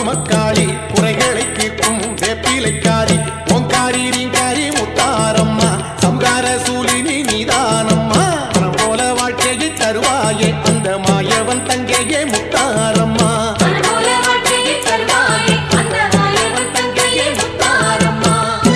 குங்குமக்காளி குறைகளை தீர்க்கும் வேப்பிலைக்காரி ஓங்காரி ரீங்காரி முத்தாரம்மா சம்கார சூலினி நீதானம்மா மனம் போல வாழ்க்கையை தருவாயே அந்த மாயவன் தங்கையே முத்தாரம்மா மனமோல வாழ்க்கையை தருவாயே அந்த மாயவன் தங்கையே முத்தாரம்மா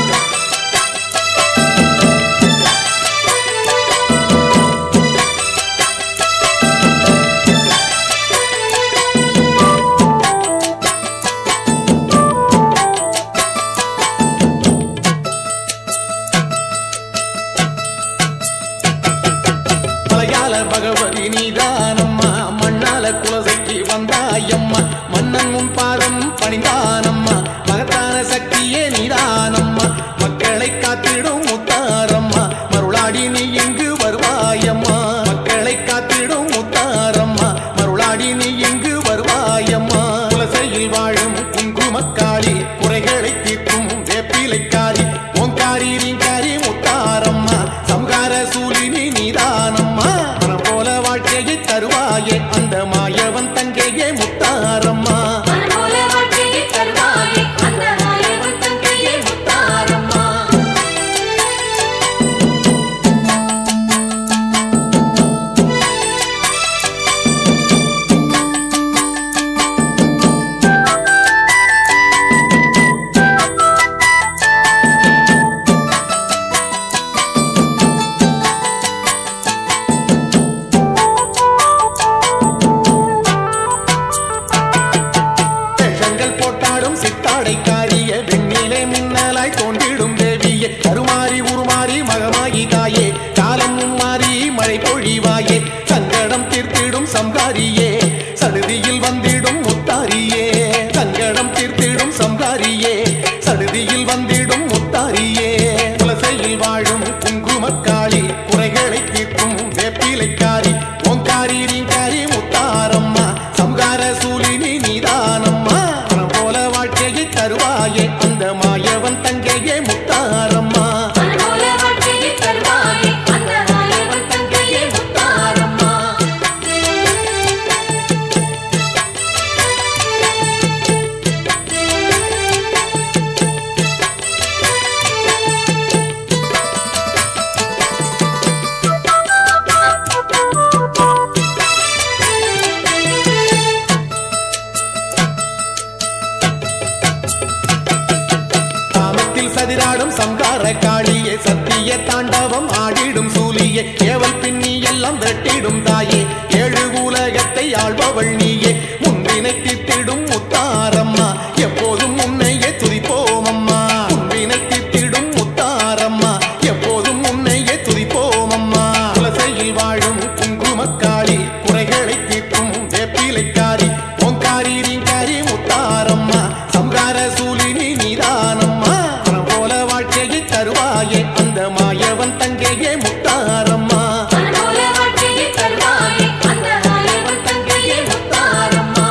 மலையாள பகவதி நீதானம்மா மண்ணால குலசைக்கு வந்தாயம்மா மன்னன் உன் பாதம் பணிந்தானம்மா மகத்தான சக்தியே நீதானம்மா மக்களை காத்திடும் முத்தாரம்மா மருளாடி நீ இங்கு வருவாயம்மா மக்களை காத்திடும் முத்தாரம்மா மருளாடி நீ இங்கு வருவாயம்மா குலசையில் வாழும் குங்குமக்காளி குறைகளை தீர்க்கும் வேப்பிலைக்காரி ஓங்காரி ரீங்காரி முத்தாரம்மா சம்கார சூலினி நீதானம்மா மனம் போல வாழ்க்கையை தருவாயே அந்த மாயவன் தங்கையே முத்தாரம்மா மனமோல வாழ்க்கையை தருவாயே அந்த மாயவன் தங்கையே முத்தாரம்மா வேஷங்கள் போட்டாடும் சித்தாடை காரிய வெண்ணிலை மின்னலாய் தோன்றிடும் தேவியே கருமாறி உருமாறி மகமாகி காயே காலம் மாறி மழை பொழிவாயே சங்கடம் தீர்த்திடும் சம்காரியே சடுதியில் வந்திடும் முத்தாரியே சங்கடம் தீர்த்திடும் சம்காரியே சடுதியில் வந்திடும் முத்தாரியே குலசையில் வாழும் குங்குமக்காளி குறைகளை தீர்க்கும் வேப்பிலைக்காரி ஓங்காரி ரீங்காரி முத்தாரம்மா சம்கார சூலினி நீதானம்மா மனம் போல வாழ்க்கையை தருவாயே அந்த மாயவன் தங்கையே முத்தாரம்மா மனமோல வாழ்க்கையை தருவாயே அந்த மாயவன் தங்கையே முத்தாரம்மா காமத்தில் சதிராடும் சம்கார காளியே சத்திய தாண்டவம் ஆடிடும் சூலியே ஏவல் பின்னி எல்லாம் வெட்டிடும் தாயே ஏழு உலகத்தை ஆள்பவள் நீயே முன்பினை தித்திடும் முத்தாரம்மா எப்போதும் உன்னையே துதிப்போம் அம்மா முன்பினை தித்திடும் முத்தாரம்மா எப்போதும் உன்னையே துதிப்போம் அம்மா குலசையில் வாழும் குங்குமக்காளி குறைகளை தீர்க்கும் வேப்பிலைக்காரி ஓங்காரி ரீங்காரி முத்தாரம்மா சம்கார சூலினி நீதானம்மா மனம் போல வாழ்க்கையை தருவாயே அந்த மாயவன் தங்கையே முத்தாரம்மா மனமோல வாழ்க்கையை தருவாயே அந்த மாயவன் தங்கையே முத்தாரம்மா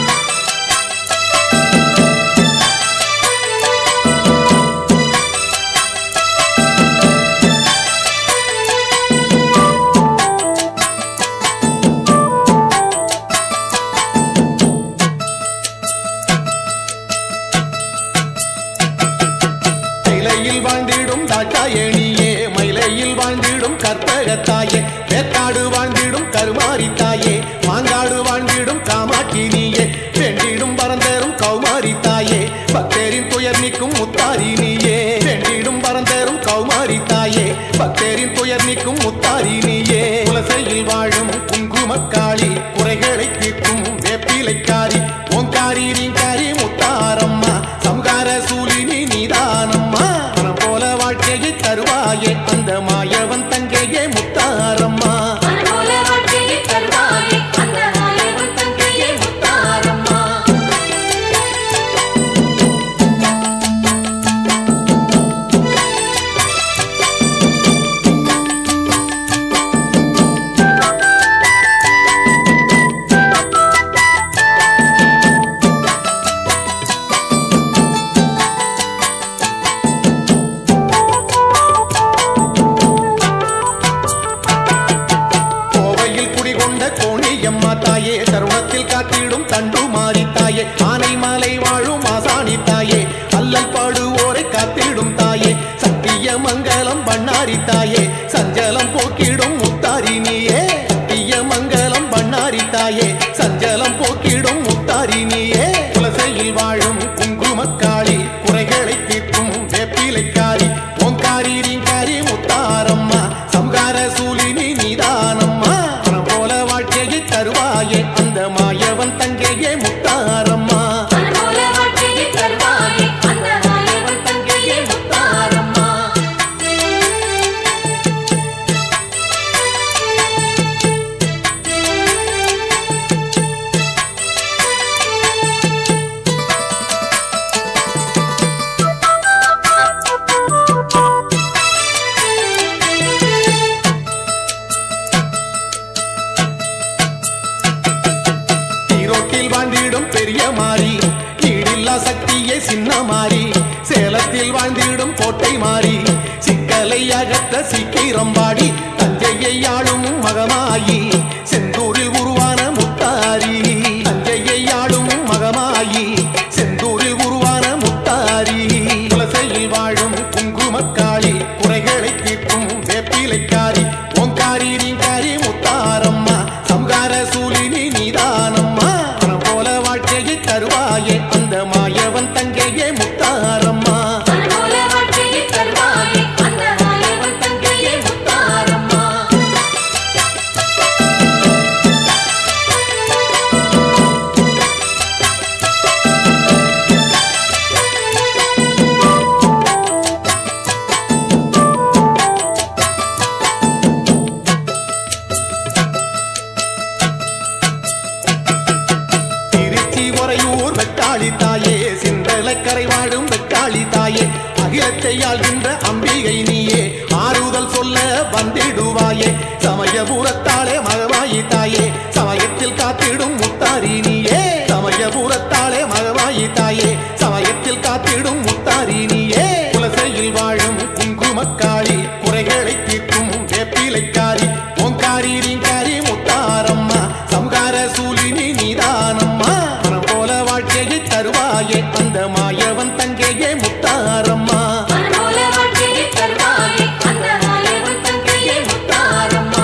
மயிலையில் வாழ்ந்திடும் தாட்டாயணியே மயிலையில் வாழ்ந்திடும் கற்பகத்தாயே வேற்காடு வாழ்ந்திடும் கருமாரி தாயே மாங்காடு வாழ்ந்திடும் காமாட்சி நீயே வெண்டிடும் பரந்தரும் கௌமாரி தாயே பக்தரின் துயர் நீக்கும் முத்தாரி நீயே வெண்டிடும் பரந்தரும் கௌமாரி தாயே பக்தரின் துயர் நீக்கும் முத்தாரி நீயே குலசையில் வாழும் குங்குமக்காளி குறைகளை தீர்க்கும் வேப்பிலைக்காரி ஓங்காரி ரீங்காரி முத்தாரம்மா சம்கார சூலினி நீதானம்மா மனம் போல வாழ்க்கையை தருவாயே அந்த மாயவன் தங்கையே முத்தாரம்மா மனமோல வாழ்க்கையை தருவாயே அந்த மாயவன் தங்கையே முத்தாரம்மா ஆ மாறி சிக்கலை அகற்ற சீக்கிரம் பாடி தஞ்சையை ஆளும் மகமாயி செந்தூரில் உருவான முத்தாரி தஞ்சையை ஆளும் மகமாயி செந்தூரில் உருவான முத்தாரி குலசையில் வாழும் குங்குமக்காளி குறைகளை தீர்க்கும் வேப்பிலைக்காரி ஓங்காரி நீங்காரி முத்தாரம்மா சம்கார சூலினி நீதானம்மா மனம் போல வாழ்க்கையை தருவாயே அந்த மாயவன் தங்கையே முத்தாரம்மா மனமோல வாழ்க்கையை தருவாயே அந்த மாயவன் தங்கையே முத்தாரம்மா திருச்சி உறையூர் வெட்டாளி தாயே சிந்தலக்கரை வாழும் வெட்டாளி தாயே அகிலத்தை ஆள்கின்ற அம்பிகை நீயே ஆறுதல் சொல்ல வந்திடுவாயே சமயபுரத்தாளே மகவாயி தாயே சமயத்தில் காத்திடும் முத்தாரி நீயே சமயபுரத்தாளே மகவாயி தாயே சமயத்தில் காத்திடும் முத்தாரி நீயே குலசையில் வாழும் குங்குமக்காளி குறைகளை தீர்க்கும் வேப்பிலைக்காரி ஓங்காரி ரீங்காரி முத்தாரம்மா சம்கார சூலினி நீதானம்மா மனம் போல வாழ்க்கையை தருவாயே அந்த மாயவன் தங்கையே முத்தாரம்மா மனமோல வாழ்க்கையை தருவாயே அந்த மாயவன் தங்கையே முத்தாரம்மா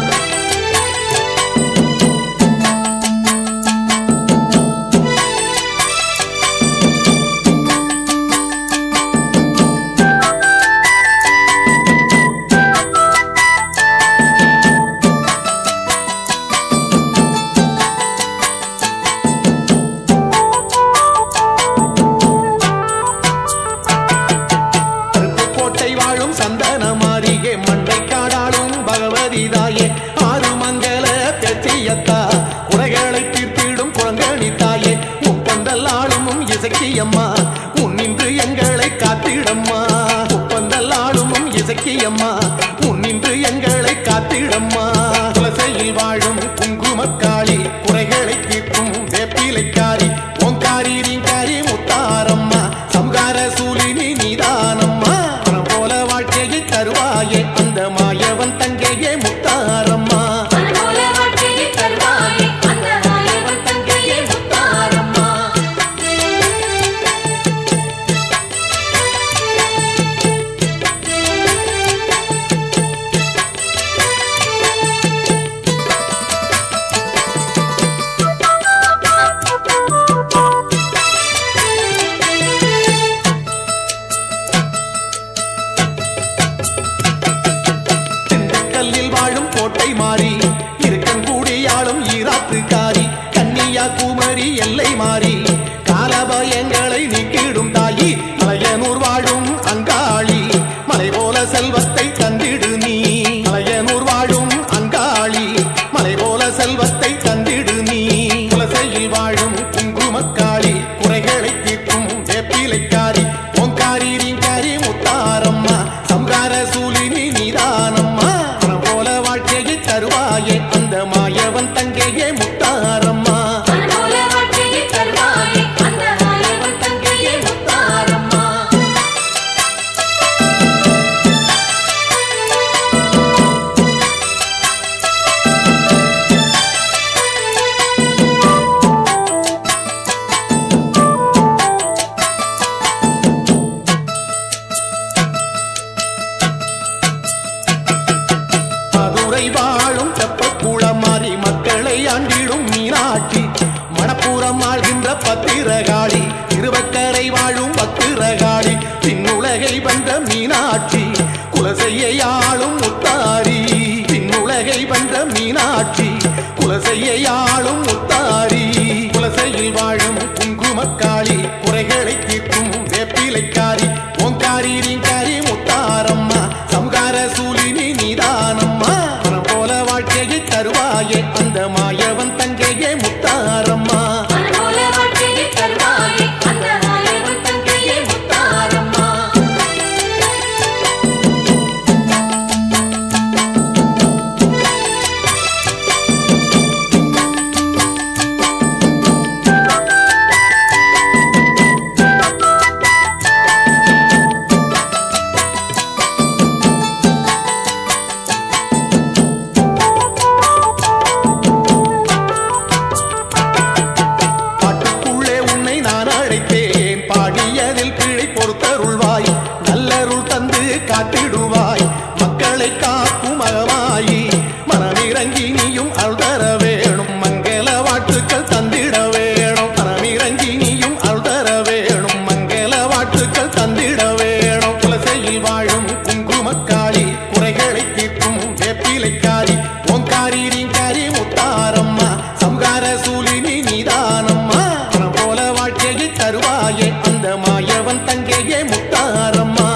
கோட்டை வாழும் சந்தன மாறியே மண்டை காடாளும் பகவதி தாயே ஆறுமங்கல பெற்றியத்தா குறைகளை தீர்த்திடும் குழங்கணி தாயே முப்பந்தல் ஆளும் இசக்கியம்மா உன்னின்று எங்களை காத்திடம்மா முப்பந்தல் ஆளும் இசக்கியம்மா உன்னின்று எங்களை காத்திடம்மா துளசையில் வாழும் குங்குமக்காளி குறைகளை தீர்க்கும் வேப்பிலைக்காரி ஓங்காரி ரீங்காரி முத்தாரம்மா சம்கார சூலினி நீதானம்மா மனம் போல வாழ்க்கையை தருவாயே அந்த மாயவன் தங்கையே முத்தாரம்மா மனமோல வாழ்க்கையை தருவாயே அந்த மாயவன் தங்கையே முத்தாரம்மா திண்டுக்கல்லில் வாழும் கோட்டை மாறி இருக்கங்கூடியாளும் ஈராத்துக்காரி கன்னியாகுமரி எல்லை மாறி காலபயங்களை நீக்கிடும் தாயி மலையனூர் வாழும் அங்காளி மலை போல செல்வத்தை தந்திடு நீ மலையனூர் வாழும் அங்காளி மலை போல செல்வத்தை தந்திடு நீ குலசையில் வாழும் குங்குமக்காளி குறைகளை தீர்க்கும் வேப்பிலைக்காரி ஓங்காரி ரீங்காரி முத்தாரம்மா சம்கார சூலினி நீதானம்மா மனம் போல வாழ்க்கையை தருவாயே அந்த மாயவன் தங்கையே முத்தாரம்மா மனமோல வாழ்க்கையை தருவாயே அந்த மாயவன் தங்கையே முத்தாரம்மா மதுரை வாழும் தெப்பக்குளம் மாறி மக்களை ஆண்டிடும் மீனாட்சி மணப்புறம் ஆள்கின்ற பத்திரகாளி திருவக்கரை வாழும் பத்திரகாளி பின்னுலகை வென்ற மீனாட்சி குலசையை ஆளும் முத்தாரி பின்னுலகை வென்ற மீனாட்சி குலசையை ஆளும் முத்தாரி குலசையில் வாழும் குங்குமக்காளி குறைகளை தீர்க்கும் வேப்பிலைக்காரி ஓங்காரி ரீங்காரி முத்தாரம்மா சம்கார சூலினி நீதானம்மா மனம் போல வாழ்க்கையை தருவாயே அந்த மாயவன் தங்கையே முத்தாரம்மா மனமோல வாழ்க்கையை தருவாயே அந்த மாயவன் தங்கையே முத்தாரம்மா மாயவன் தங்கையே முத்தாரம்மா